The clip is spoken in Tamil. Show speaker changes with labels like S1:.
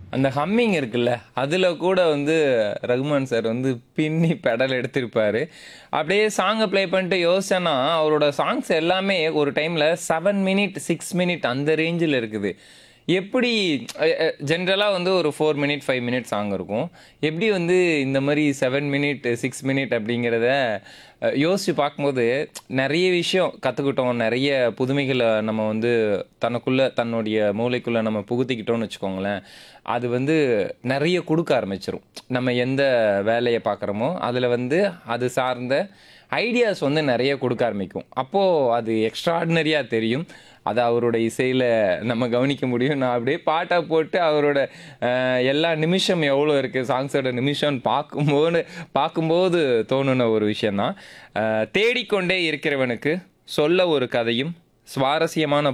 S1: அந்த ஹம்மிங் இருக்குல்ல அதில் கூட வந்து ரகுமான் சார் வந்து பின்னி பெடல் எடுத்திருப்பாரு அப்படியே சாங்கை ப்ளே பண்ணிட்டு யோசிச்சேன்னா அவரோட சாங்ஸ் எல்லாமே ஒரு டைமில் செவன் மினிட் சிக்ஸ் மினிட் அந்த ரேஞ்சில் இருக்குது எப்படி ஜென்ரலாக வந்து ஒரு four minute five minute song இருக்கும் எப்படி வந்து இந்த மாதிரி செவன் மினிட் சிக்ஸ் மினிட் அப்படிங்கிறத அஹ், யோசிச்சு பார்க்கும்போது நிறைய விஷயம் கற்றுக்கிட்டோம் நிறைய புதுமைகளை நம்ம வந்து தனக்குள்ள தன்னுடைய மூளைக்குள்ளே நம்ம புகுத்திக்கிட்டோம்னு வச்சுக்கோங்களேன் அது வந்து நிறைய கொடுக்க ஆரம்பிச்சிரும் நம்ம எந்த வேலையை பார்க்குறோமோ அதில் வந்து அது சார்ந்த ஐடியாஸ் வந்து நிறைய கொடுக்க ஆரம்பிக்கும் அப்போது அது எக்ஸ்ட்ராடினரியாக தெரியும் அது அவரோட இசையில் நம்ம கவனிக்க முடியும் நான் அப்படியே பாட்டாக போட்டு அவரோட அஹ், எல்லா நிமிஷம் எவ்வளோ இருக்குது சாங்ஸோட நிமிஷம்னு பார்க்கும்போது பார்க்கும்போது தோணுன ஒரு விஷயந்தான் அஹ், தேடிக்கொண்டே இருக்கிறவனுக்கு சொல்ல ஒரு கதையும் சுவாரஸ்யமான